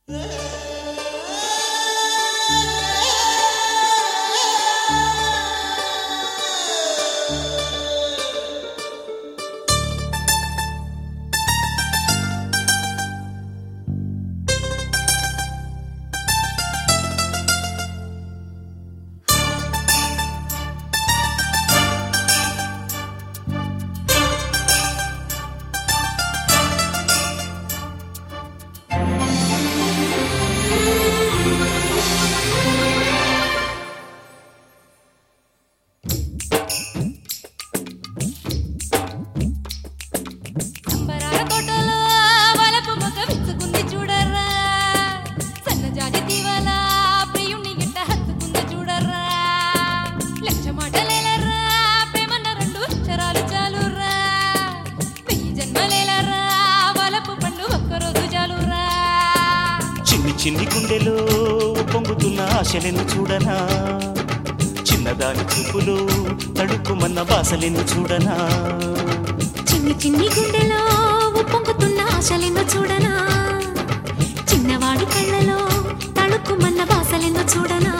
సంబరాల తోటలో వలపు మొగ్గ విచ్చుకుంది చూడర్రా సన్నజాజి దీవాల ప్రియుణ్ణి గిట్ట హత్తుకుంది చూడర్రా లక్ష మాటలేలర్రా ప్రేమన్న రెండు అక్షరాలు చాలుర్రా వెయ్యి జన్మలేలర్రా వలపు పండు ఒక్కరోజు చాలుర్రా చిన్ని చిన్ని గుండెలో పొంగుతున్న ఆశలను చూడనా చిన్నదాని చూపులు తడుక్కుమన్న బాసలను చూడనా చిన్ని చిన్ని గుండెలో ఉప్పొంగుతున్న ఆశలెందో చూడనా చిన్నవాడి కళ్ళలో తళుక్కుమన్న బాసలెందో చూడనా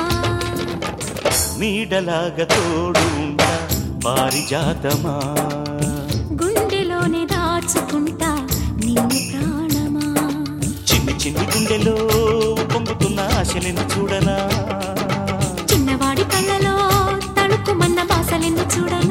నీడలాగా తోడు ఉంటా పారిజాతమా గుండెలోనే దాచుకుంటా నిన్ను ప్రాణమా చిన్ని చిన్ని గుండెలో పొంగుతున్న ఆశలను చూడనా చిన్నవాడి కళ్ళలో తళుక్కుమన్న బాసలెందో చూడనా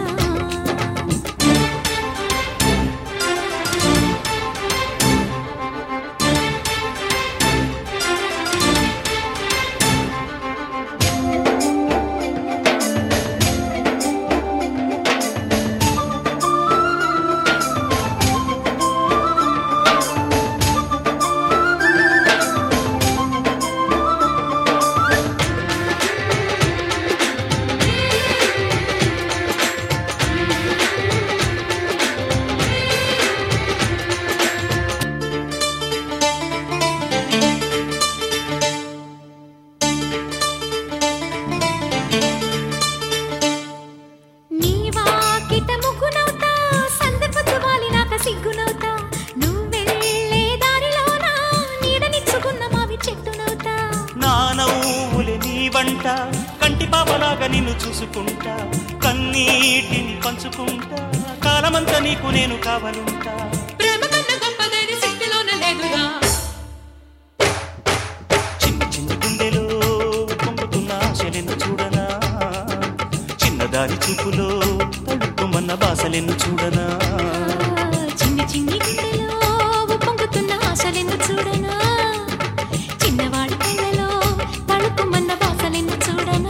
నీ వాకిట ముగ్గునవుతా సందెపత్తు వాలినాక సిగ్గునవుతా నువ్వెళ్ళే దారిలోనా నీడనిచ్చుకున్న మావి చెట్టునవుతా నా నవ్వులే నీ వంట కంటి పాపలాగా నిన్ను చూసుకుంటా కన్నీటిని పంచుకుంటా కాలమంతా నీకు నేను కావలుంటా ప్రేమ కన్నా గొప్పదేది శక్తిలోన లేదుగా చిన్ని చిన్ని గుండెలో పొంగుతున్న ఆశలను చూడనా చిన్నదాని చూపులో తడుక్కుమన్న బాసలెన్ను చూడనా చిన్ని చిన్ని గుండెలో ఉప్పొంగుతున్న ఆశలెందు చూడనా చిన్నవాడి కళ్ళలో తళుక్కుమన్న బాసలెందు చూడనా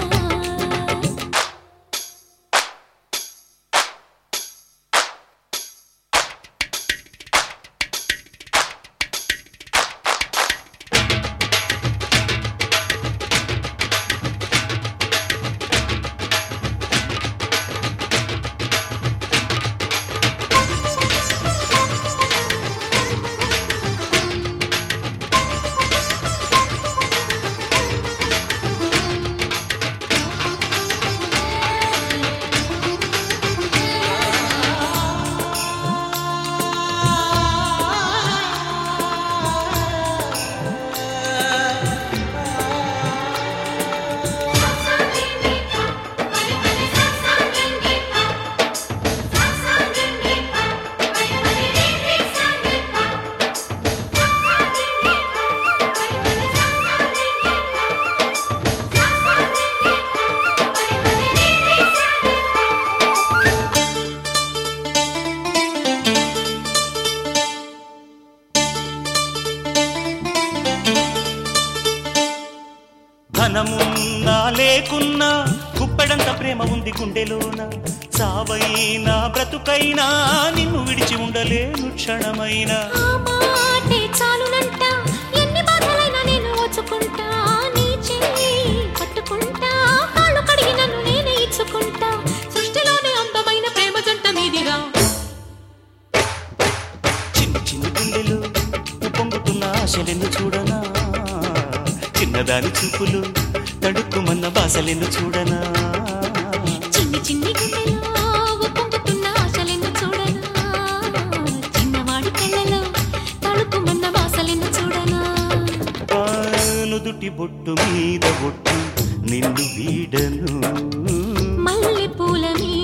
ధనమున్నా లేకున్నా గుప్పెడంత ప్రేమ ఉంది గుండెలోన సావైనా బ్రతుకైనా నిన్ను విడిచి ఉండలేను క్షణమైనా ఆ మాటే చాలునంట ఎన్ని బాధలైనా నేను ఓచుకుంటా నీ చెయ్యి పట్టుకుంటా కాళ్ళు కడిగి నన్ను నేనే ఇచ్చుకుంటా సృష్టిలోనే అందమైన ప్రేమ జంట మీదిగా చిన్ని చిన్ని గుండెలు పొంగుతున్న ఆశలెన్ను చూడనా చిన్నదాని చూపులు తడుక్కుమన్న బాసలెన్ను చూడనా చిన్ని చిన్ని గుండెలో ఉప్పొంగుతున్న ఆశలెందు చూడనా చిన్నవాడి కళ్ళలో తళుక్కుమన్న వాసలెందు చూడనా ఆ నుదుటి బొట్టు మీద బొట్టు నిన్ను వీడను మల్లె పూల మీద